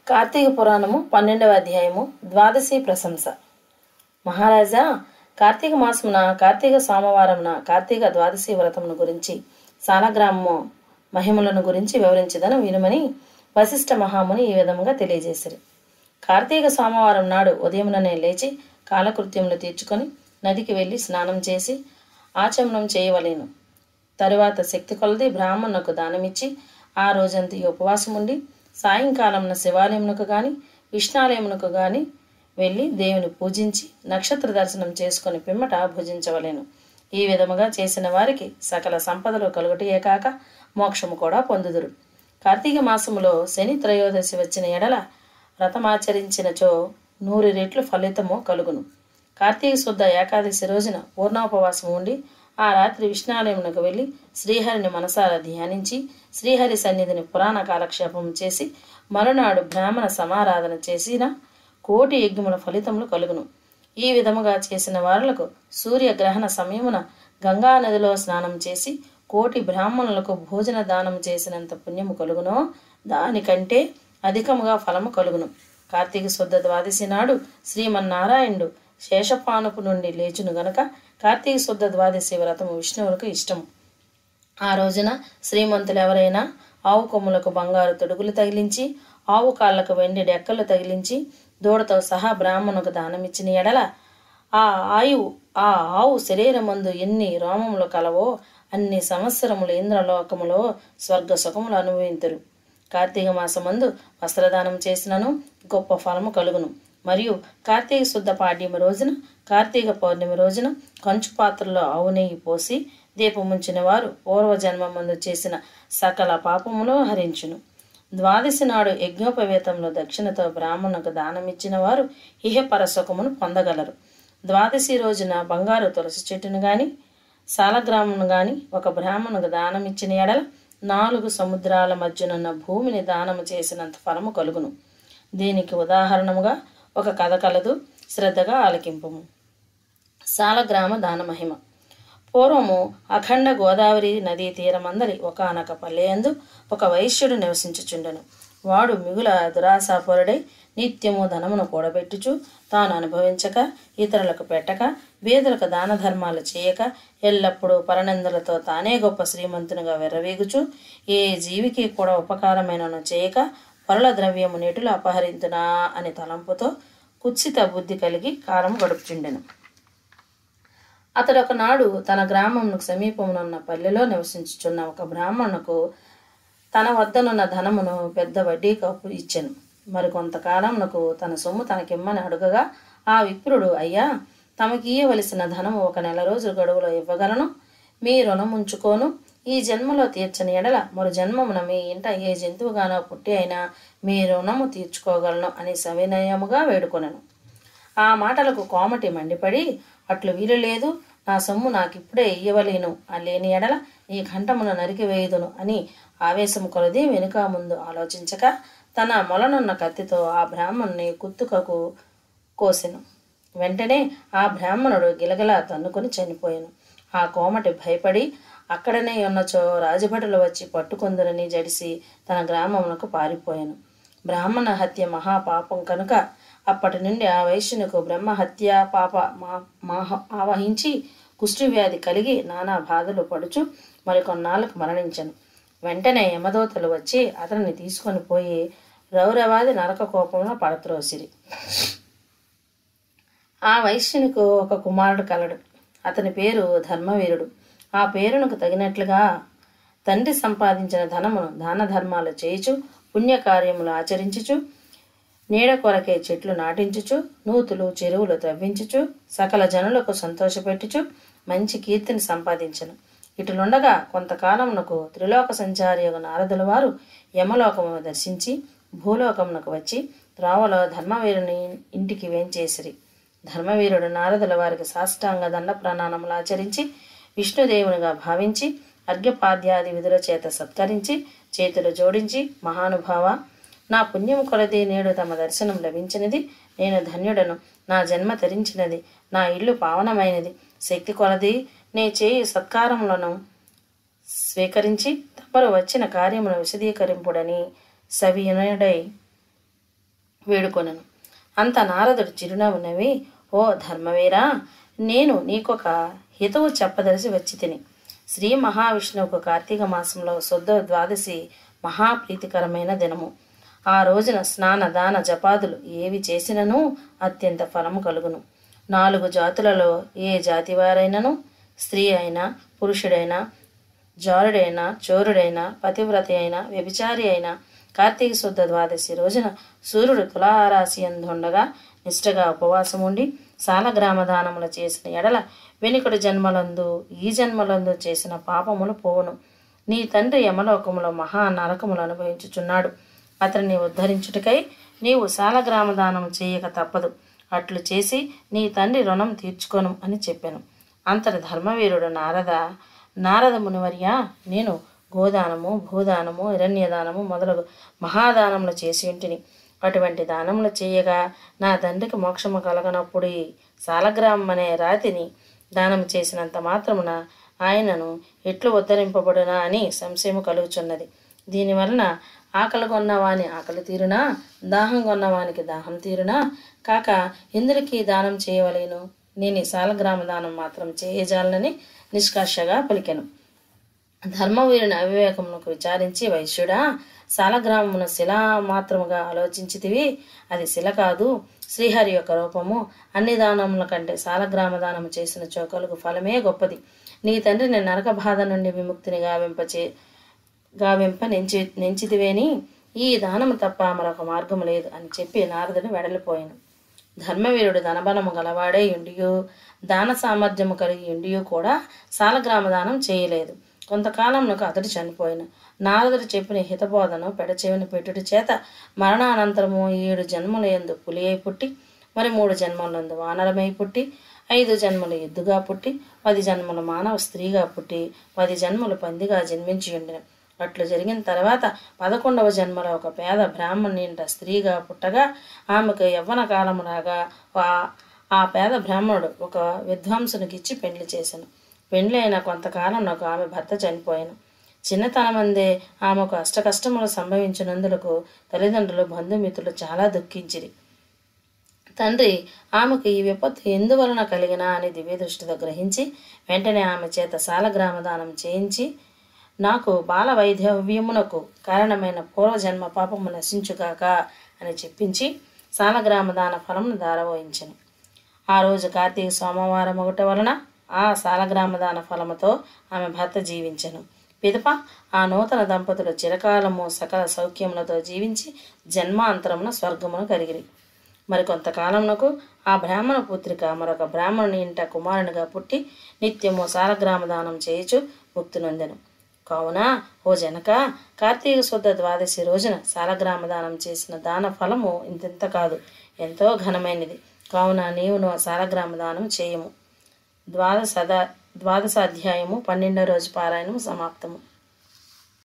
కార్తీక పురాణము పన్నెండవ అధ్యాయము ద్వాదశి ప్రశంస మహారాజా కార్తీక మాసమున కార్తీక సోమవారమున కార్తీక ద్వాదశి వ్రతమును గురించి సాలగ్రామము మహిమలను గురించి వివరించదను వినుమని వశిష్ఠ మహాముని ఈ విధముగా తెలియజేశారు కార్తీక సోమవారం నాడు ఉదయముననే లేచి కాలకృత్యములు తీర్చుకొని నదికి వెళ్ళి స్నానం చేసి ఆచమనం చేయవలేను తరువాత శక్తి కొలది బ్రాహ్మణులకు దానమిచ్చి ఆ రోజంతా ఈ ఉపవాసం ఉండి సాయంకాలంన శివాలయమునకు గాని విష్ణాలయమునకు గాని వెళ్ళి దేవుని పూజించి నక్షత్ర దర్శనం చేసుకొని పిమ్మట భుజించవలెను ఈ విధముగా చేసిన వారికి సకల సంపదలు కలుగుటయే కాక మోక్షము కూడా పొందుదురు కార్తీక మాసములో శని త్రయోదశి వచ్చిన ఎడల వ్రతమాచరించినచో నూరు రెట్లు ఫలితము కలుగును కార్తీక శుద్ధ ఏకాదశి రోజున పూర్ణోపవాసం ఉండి ఆ రాత్రి విష్ణాలయమునకు వెళ్ళి శ్రీహరిని మనసారా ధ్యానించి శ్రీహరి సన్నిధిని పురాణ కాలక్షేపం చేసి మరునాడు బ్రాహ్మణ సమారాధన చేసిన కోటి యజ్ఞముల ఫలితములు కలుగును ఈ విధముగా చేసిన వారులకు సూర్యగ్రహణ సమయమున గంగా నదిలో స్నానం చేసి కోటి బ్రాహ్మణులకు భోజన దానం చేసినంత పుణ్యము కలుగునో దానికంటే అధికముగా ఫలము కలుగును కార్తీక శుద్ధ ద్వాదశి నాడు శ్రీమన్నారాయణుడు శేషపానుపు నుండి లేచును గనక కార్తీక శుద్ధ ద్వాదశి వ్రతము విష్ణువులకు ఇష్టము ఆ రోజున శ్రీమంతులు ఎవరైనా ఆవు కొమ్ములకు బంగారు తొడుగులు తగిలించి ఆవు కాళ్లకు వెండి డెక్కలు తగిలించి దూడతో సహా బ్రాహ్మణుకు దానమిచ్చిన ఎడల ఆ ఆయువు ఆ ఆవు శరీరమందు ఎన్ని రోమములు కలవో అన్ని సంవత్సరములు ఇంద్రలోకములో స్వర్గ సుఖములు అనుభవింతురు కార్తీక మాసమందు వస్త్రదానం చేసినను గొప్ప ఫలము కలుగును మరియు కార్తీక శుద్ధ పాడ్యమి రోజున కార్తీక పౌర్ణమి రోజున కంచు పాత్రలో ఆవు నెయ్యి పోసి దీపముంచిన వారు పూర్వజన్మమందు చేసిన సకల పాపములు హరించును ద్వాదశి నాడు యజ్ఞోపవేతంలో దక్షిణతో బ్రాహ్మణులకు దానమిచ్చిన వారు ఇహపర సుఖమును పొందగలరు ద్వాదశి రోజున బంగారు తులసి చెట్టును గాని సాలగ్రామును గాని ఒక బ్రాహ్మణుకు దానమిచ్చిన ఎడల నాలుగు సముద్రాల మధ్యనున్న భూమిని దానము చేసినంత ఫలము కలుగును దీనికి ఉదాహరణముగా ఒక కథ కలదు శ్రద్ధగా ఆలకింపుము సాలగ్రామ దాన మహిమ పూర్వము అఖండ గోదావరి నదీ తీరమందలి ఒకనొక పల్లెయందు ఒక వైశ్యుడు నివసించుచుండెను వాడు మిగుల దురాశాపరుడై నిత్యము ధనమును కూడబెట్టుచు తాను అనుభవించక ఇతరులకు పెట్టక బీదలకు దాన ధర్మాలు చేయక ఎల్లప్పుడూ పరనిందలతో తానే గొప్ప శ్రీమంతునిగా వెర్రవీగుచు ఏ జీవికి కూడా ఉపకారమైనను చేయక పరుల ద్రవ్యము నీటిలో అపహరించునా అని తలంపుతో కుత్సిత బుద్ధి కలిగి కాలం గడుపుచుండెను అతడు ఒకనాడు తన గ్రామమునకు సమీపమునున్న పల్లెలో నివసించుచున్న ఒక బ్రాహ్మణుకు తన వద్దనున్న ధనమును పెద్ద వడ్డీకి అప్పు ఇచ్చెను మరికొంతకాలమునకు తన సొమ్ము తనకిమ్మని అడుగగా ఆ విప్రుడు అయ్యా తమకి ఇయ్యవలసిన ధనము ఒక నెల రోజుల గడువులో ఇవ్వగలను మీ రుణం ఉంచుకోను ఈ జన్మలో తీర్చని ఎడల మరు జన్మమున మీ ఇంట ఏ జంతువుగానో పుట్టి అయినా మీ రుణము తీర్చుకోగలను అని సవినయముగా వేడుకొనెను ఆ మాటలకు కోమటి మండిపడి అట్లు వీలు లేదు నా సొమ్ము నాకిప్పుడే ఇయ్యవలేను ఆ లేని ఎడల ఈ కంఠమును నరికివేయుదును అని ఆవేశము కొలది వెనుక ముందు ఆలోచించక తన మొలనున్న కత్తితో ఆ బ్రాహ్మణుని కుత్తుకకు కోసెను వెంటనే ఆ బ్రాహ్మణుడు గిలగిలా తన్నుకొని చనిపోయాను ఆ కోమటి భయపడి అక్కడనే ఉన్నచో రాజభటులు వచ్చి పట్టుకొందురని జడిసి తన గ్రామమునకు పారిపోయాను బ్రాహ్మణ హత్య మహాపాపం కనుక అప్పటి నుండి ఆ వైశ్యునికు బ్రహ్మ హత్య పాప మా మాహ ఆవహించి కుష్ఠవ్యాధి కలిగి నానా బాధలు పడుచు మరికొన్నాళ్ళకు మరణించను వెంటనే యమదోతలు వచ్చి అతనిని తీసుకొని పోయి రౌరవాది నరక కోపంలో పడత్రోసిరి ఆ వైశ్యునికు ఒక కుమారుడు కలడు అతని పేరు ధర్మవీరుడు ఆ పేరునకు తగినట్లుగా తండ్రి సంపాదించిన ధనమును దాన ధర్మాలు చేయుచు పుణ్యకార్యములు ఆచరించుచు నీడ కొరకే చెట్లు నాటించుచు నూతులు చెరువులు త్రవ్వించుచు సకల జనులకు సంతోషపెట్టుచు మంచి కీర్తిని సంపాదించను ఇటులుండగా కొంతకాలమునకు త్రిలోక సంచారి యొక్క నారదుల వారు యమలోకమును దర్శించి భూలోకమునకు వచ్చి త్రోవలో ధర్మవీరుని ఇంటికి వేంచేసిరి ధర్మవీరుడు నారదుల వారికి సాష్టాంగ దండ ప్రణానములు ఆచరించి విష్ణుదేవునిగా భావించి అర్ఘ్యపాద్యాది విధుల చేత సత్కరించి చేతులు జోడించి మహానుభావ నా పుణ్యం కొలది నేడు తమ దర్శనం లభించినది నేను ధన్యుడను నా జన్మ తరించినది నా ఇల్లు పావనమైనది శక్తి కొలది నే చేయి సత్కారములను స్వీకరించి తమరు వచ్చిన కార్యమును విశదీకరింపుడని సవినయుడై వేడుకొనను అంత నారదుడు చిరునవ్వు నవ్వి ఓ ధర్మవీరా నేను నీకొక హితవు చెప్పదలిసి వచ్చి తిని శ్రీ మహావిష్ణువుకు కార్తీక మాసంలో శుద్ధ ద్వాదశి మహాప్రీతికరమైన దినము ఆ రోజున స్నాన దాన జపాదులు ఏవి చేసినను అత్యంత ఫలము కలుగును నాలుగు జాతులలో ఏ జాతి వారైనను స్త్రీ అయినా పురుషుడైనా జారుడైనా చోరుడైనా పతివ్రత అయినా వ్యభిచారి అయినా కార్తీక శుద్ధ ద్వాదశి రోజున సూర్యుడు తులారాశి అందుండగా నిష్ఠగా ఉపవాసం ఉండి సాలగ్రామ దానములు చేసిన ఎడల వెనుకడు జన్మలందు ఈ జన్మలందు చేసిన పాపములు పోవును నీ తండ్రి యమలోకములో మహా నరకములు అనుభవించుచున్నాడు అతన్ని ఉద్ధరించుటకై నీవు సాలగ్రామ దానం చేయక తప్పదు అట్లు చేసి నీ తండ్రి రుణం తీర్చుకొను అని చెప్పాను అంతటి ధర్మవీరుడు నారద నారద మునివర్య నేను గోదానము భూదానము హిరణ్యదానము మొదలగు మహాదానములు చేసి ఉంటిని అటువంటి దానములు చేయగా నా తండ్రికి మోక్షము కలగనప్పుడు ఈ సాలగ్రామం అనే రాతిని దానం చేసినంత మాత్రమున ఆయనను ఎట్లు ఉద్ధరింపబడునా అని సంశయము కలుగుచున్నది దీనివలన ఆకలి కొన్నవాని ఆకలి తీరునా దాహం కొన్నవానికి దాహం తీరునా కాక ఇంద్రుడికి దానం చేయవలేను నేను ఈ సాలగ్రామ దానం మాత్రం చేయజాలనని నిష్కర్షగా పలికెను ధర్మవీరుని అవివేకమునకు విచారించి వైశ్యుడా సాలగ్రామమును శిలా మాత్రముగా ఆలోచించితివి అది శిల కాదు శ్రీహరి యొక్క రూపము అన్ని దానముల కంటే సాలగ్రామ దానము చేసిన చోకలకు ఫలమే గొప్పది నీ తండ్రిని నరక బాధ నుండి విముక్తిని గావింపచే గావింప నెంచి నెంచితివేని ఈ దానము తప్ప మరొక మార్గము లేదు అని చెప్పి నారదుడు వెడలిపోయాను ధర్మవీరుడు ధనబలము గలవాడే ఉండియు దాన సామర్థ్యము కలిగి ఉండియు కూడా సాలగ్రామ దానం చేయలేదు కొంతకాలంలో అతడు చనిపోయిన నారదుడు చెప్పిన హితబోధను పెడచెవిని పెట్టుడి చేత మరణానంతరము ఏడు జన్మల ఎందు పులి అయి పుట్టి మరి మూడు జన్మలందు వానరమై పుట్టి ఐదు జన్మలు ఎద్దుగా పుట్టి పది జన్మలు మానవ స్త్రీగా పుట్టి పది జన్మలు పందిగా జన్మించి ఉండిన అట్లు జరిగిన తర్వాత పదకొండవ జన్మలో ఒక పేద బ్రాహ్మణి ఇంట స్త్రీగా పుట్టగా ఆమెకు యవ్వన కాలము రాగా ఆ- ఆ పేద బ్రాహ్మణుడు ఒక విద్వాంసునికి ఇచ్చి పెండ్లి చేశాను పెండ్లి అయిన కొంతకాలం నాకు ఆమె భర్త చనిపోయాను చిన్నతనమందే ఆమెకు అష్టకష్టములు సంభవించినందులకు తల్లిదండ్రులు బంధుమిత్రులు చాలా దుఃఖించిరి తండ్రి ఆమెకు ఈ విపత్తు ఎందువలన కలిగినా అని దివ్య దృష్టితో గ్రహించి వెంటనే ఆమె చేత సాలగ్రామ దానం చేయించి నాకు బాల వైధవ్యమునకు కారణమైన పూర్వజన్మ పాపము నశించుగాక అని చెప్పించి సాలగ్రామ దాన ఫలమును దారవోయించను ఆ రోజు కార్తీక సోమవారం ఒకటి వలన ఆ సాలగ్రామ దాన ఫలముతో ఆమె భర్త జీవించెను పిదప ఆ నూతన దంపతులు చిరకాలము సకల సౌఖ్యములతో జీవించి జన్మాంతరమున స్వర్గమును కలిగిరి మరి కొంతకాలమునకు ఆ బ్రాహ్మణ పుత్రిక మరొక బ్రాహ్మణుని ఇంట కుమారునిగా పుట్టి నిత్యము సాలగ్రామ దానం చేయుచు ముక్తి నొందెను కావున ఓ జనక కార్తీక శుద్ధ ద్వాదశి రోజున సాలగ్రామ దానం చేసిన దాన ఫలము ఇంతింత కాదు ఎంతో ఘనమైనది కావున నీవును సాలగ్రామ దానం చేయము ద్వాదశ ద్వాదశ అధ్యాయము పన్నెండో రోజు పారాయణము సమాప్తము